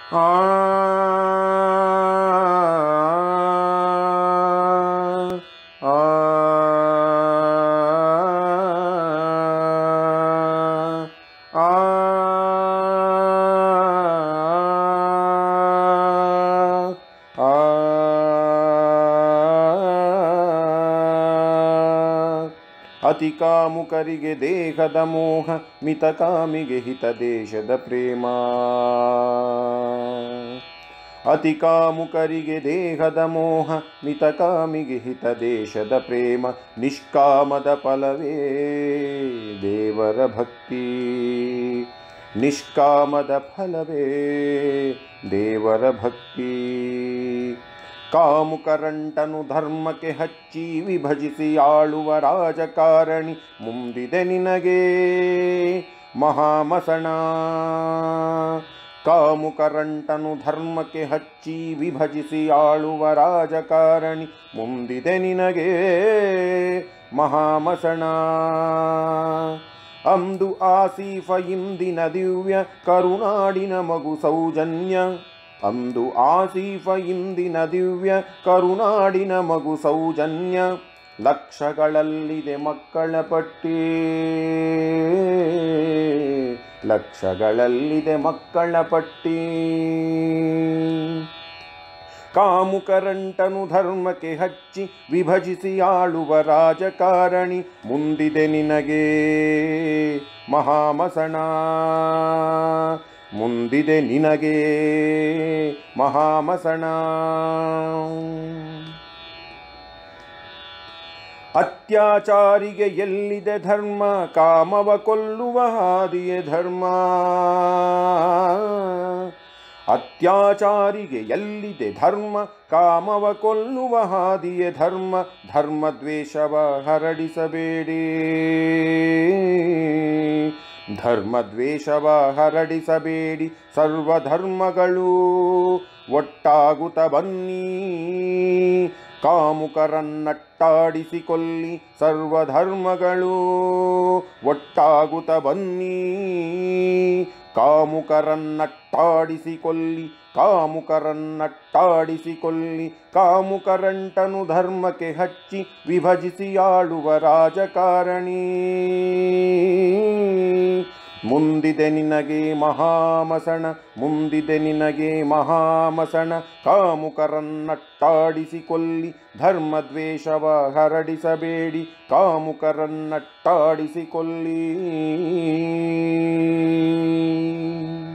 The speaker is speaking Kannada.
ಆ ಆ ಆ ಅತಿ ಕಾಮುಕರಿಗೆ ದೇಹದ ಮೋಹ ಮಿತ ಕಾಮಿಗೆ ಹಿತ ದೇಶದ ಪ್ರೇಮ ಅತಿ ಕಾಮುಕರಿಗೆ ದೇಹದ ಮೋಹ ಮಿತ ಕಾಮಿಗೆ ಹಿತ ದೇಶದ ಪ್ರೇಮ ನಿಷ್ಕಾಮದ ಫಲವೇ ದೇವರ ಭಕ್ತಿ ನಿಷ್ಕಾಮದ ಫಲವೇ ದೇವರ ಭಕ್ತಿ ಕಾಮುಕರಂಟನು ಧರ್ಮಕ್ಕೆ ಹಚ್ಚಿ ವಿಭಜಿಸಿ ಆಳುವ ರಾಜಕಾರಣಿ ಮುಂದಿದೆ ನಿನಗೆ ಮಹಾಮಸಣ ಕಾಮುಕರಂಟನು ಧರ್ಮಕ್ಕೆ ಹಚ್ಚಿ ವಿಭಜಿಸಿ ಆಳುವ ರಾಜಕಾರಣಿ ಮುಂದಿದೆ ನಿನಗೆ ಮಹಾಮಸಣ ಅಂದು ಆಸೀಫ ಇಂದಿನ ದಿವ್ಯ ಕರುನಾಡಿನ ಮಗು ಸೌಜನ್ಯ ಅಂದು ಆಸೀಫ ಇಂದಿನ ದಿವ್ಯ ಕರುನಾಡಿನ ಮಗು ಸೌಜನ್ಯ ಲಕ್ಷಗಳಲ್ಲಿದೆ ಮಕ್ಕಳ ಪಟ್ಟಿ ಲಕ್ಷಗಳಲ್ಲಿದೆ ಮಕ್ಕಳ ಪಟ್ಟಿ ಕಾಮುಕರಂಟನು ಧರ್ಮಕ್ಕೆ ಹಚ್ಚಿ ವಿಭಜಿಸಿ ಆಳುವ ರಾಜಕಾರಣಿ ಮುಂದಿದೆ ನಿನಗೆ ಮಹಾಮಸಣ ಮುಂದಿದೆ ನಿನಗೆ ಮಹಾಮಸಣ ಅತ್ಯಾಚಾರಿಗೆ ಎಲ್ಲಿದೆ ಧರ್ಮ ಕಾಮವ ಕೊಲ್ಲುವ ಹಾದಿಯೇ ಧರ್ಮ ಅತ್ಯಾಚಾರಿಗೆ ಎಲ್ಲಿದೆ ಧರ್ಮ ಕಾಮವ ಕೊಲ್ಲುವ ಹಾದಿಯೇ ಧರ್ಮ ಧರ್ಮದ್ವೇಷವ ಹರಡಿಸಬೇಡಿ ಧರ್ಮದ್ವೇಷವ ಹರಡಿಸಬೇಡಿ ಸರ್ವಧರ್ಮಗಳು ಒಟ್ಟಾಗುತ್ತ ಬನ್ನಿ ಕಾಮುಕರನ್ನಟ್ಟಾಡಿಸಿಕೊಳ್ಳಿ ಸರ್ವಧರ್ಮಗಳು ಒಟ್ಟಾಗುತ್ತ ಬನ್ನಿ ಕಾಮುಕರನ್ನಟ್ಟಾಡಿಸಿಕೊಳ್ಳಿ ಕಾಮುಕರನ್ನಟ್ಟಾಡಿಸಿಕೊಳ್ಳಿ ಕಾಮುಕರಂಟನು ಧರ್ಮಕ್ಕೆ ಹಚ್ಚಿ ವಿಭಜಿಸಿ ಆಳುವ ರಾಜಕಾರಣಿ ಮುಂದಿದೆ ನಿನಗೆ ಮಹಾಮಸಣ ಮುಂದಿದೆ ನಿನಗೆ ಮಹಾಮಸಣ ಕಾಮುಕರನ್ನಟ್ಟಾಡಿಸಿಕೊಳ್ಳಿ ಧರ್ಮದ್ವೇಷವ ಹರಡಿಸಬೇಡಿ ಕಾಮುಕರನ್ನಟ್ಟಾಡಿಸಿಕೊಳ್ಳಿ